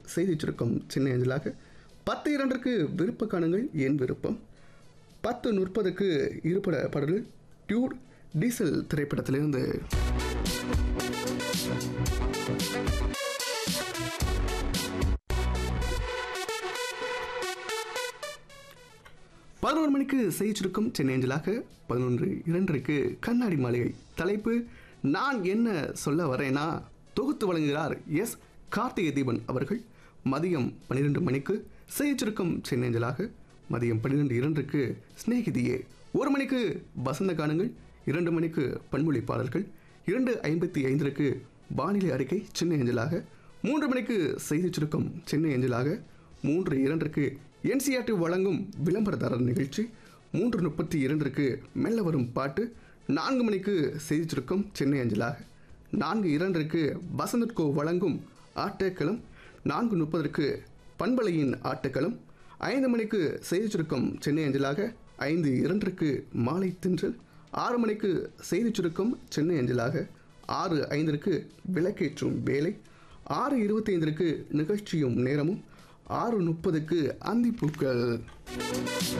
செய்தி சுருக்கம் சின்ன அஞ்சலாக பத்து இரண்டிற்கு விருப்ப காணுங்கள் என் விருப்பம் பத்து முப்பதுக்கு இருப்பட பாடல் டியூட் டீசல் திரைப்படத்திலிருந்து பதினோரு மணிக்கு செய்தி சுருக்கம் சென்னை அஞ்சலாக பதினொன்று இரண்டருக்கு கண்ணாடி மாளிகை தலைப்பு நான் என்ன சொல்ல வரேனா தொகுத்து வழங்குகிறார் எஸ் கார்த்திகை தீபன் அவர்கள் மதியம் பன்னிரெண்டு மணிக்கு செய்தி சுருக்கம் சென்னை அஞ்சலாக மதியம் பன்னிரெண்டு இரண்டுக்கு சிநேகிதியே ஒரு மணிக்கு வசந்த கானங்கள் இரண்டு மணிக்கு பன்மொழி பாடல்கள் இரண்டு ஐம்பத்தி ஐந்திற்கு வானிலை அறிக்கை சென்னை அஞ்சலாக மூன்று மணிக்கு செய்தி சுருக்கம் சென்னை அஞ்சலாக மூன்று இரண்டிற்கு என்சிஆர்டி வழங்கும் விளம்பரதாரர் நிகழ்ச்சி மூன்று முப்பத்தி இரண்டிற்கு மெல்ல வரும் பாட்டு நான்கு மணிக்கு செய்தி சுருக்கம் சென்னை அஞ்சலாக நான்கு இரண்டிற்கு வசந்தட்கோ வழங்கும் ஆட்டக்களம் நான்கு முப்பதற்கு பண்பலையின் ஆட்டக்களம் ஐந்து மணிக்கு செய்தி சுருக்கம் சென்னை அஞ்சலாக ஐந்து இரண்டிற்கு மாலை தின்றல் ஆறு மணிக்கு செய்தி சுருக்கம் சென்னை அஞ்சலாக ஆறு ஐந்திற்கு விளக்கேற்றும் வேலை ஆறு இருபத்தி ஐந்திற்கு நிகழ்ச்சியும் நேரமும் ஆறு முப்பதுக்கு அந்திப்பூக்கள்